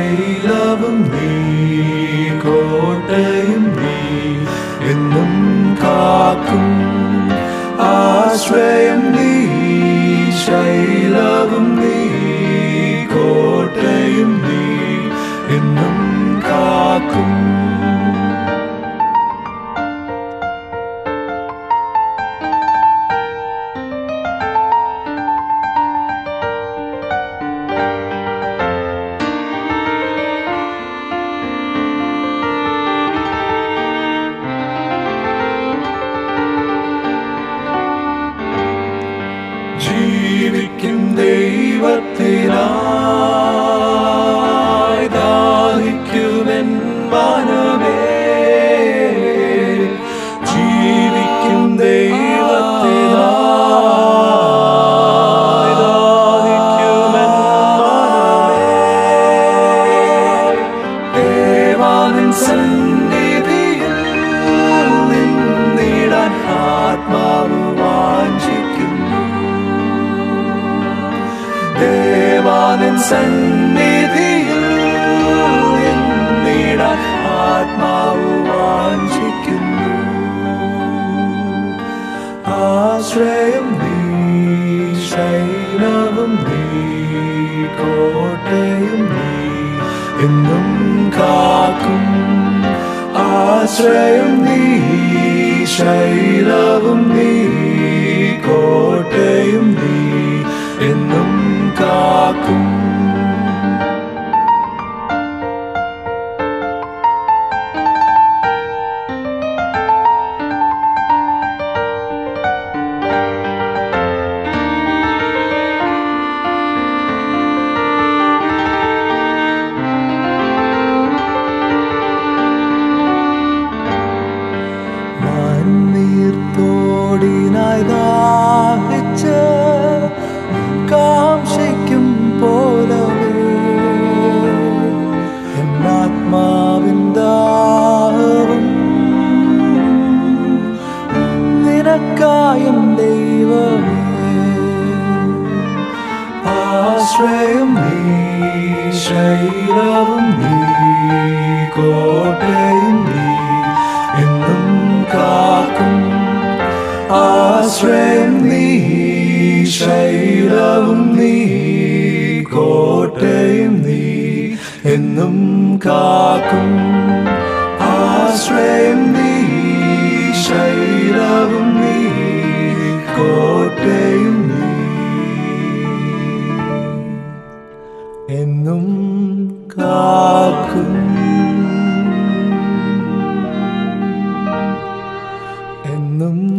ശൈലവും നീ കോട്ടയും നീ എന്നും കാക്കും ആശ്രയം നീ ശൈലവും നീ കോട്ടയും നീ എന്നും കാക്കും ജീവിക്കും ദൈവത്തിനായി ദാഹിക്കുമെൻ മനമേ ജീവിക്കും ദൈവത്തിനായി ദാഹിക്കുമെൻ മനമേ ദേവാനിൻ സന്നിധിയിൽ നിന്നിടാൻ ആത്മാവ് വാഞ്ചിക്കുന്നു ദേവാനിൻ സന്നിധിയിൽ നിന്നിടാൻ ആത്മാവ് വാഞ്ചിക്കുന്നു ആശ്രയം നീ ശൈലവും നീ കോട്ടയും നീ എന്നും കാക്കും ആശ്രയം നീ ശൈലവും നീ കോട്ടയും നീ എന്നും കാക്കും മണ്ണീർത്തോടിനായി ദാഹിച്ച് കാംക്ഷിക്കും പോലവേ എന്നാത്മാവിൻ ദാഹവും നിനക്കായും ദൈവമേ ആശ്രയം നീ ശൈലവും നീ കോട്ടയും നീ എന്നും കാക്കും ആശ്രയം നീ ശൈലവും നീ കോട്ടയും നീ എന്നും കാക്കും ആശ്രയം നീ ശൈലവും നീ കോട്ടയും നീ എന്നും കാക്കും എന്നും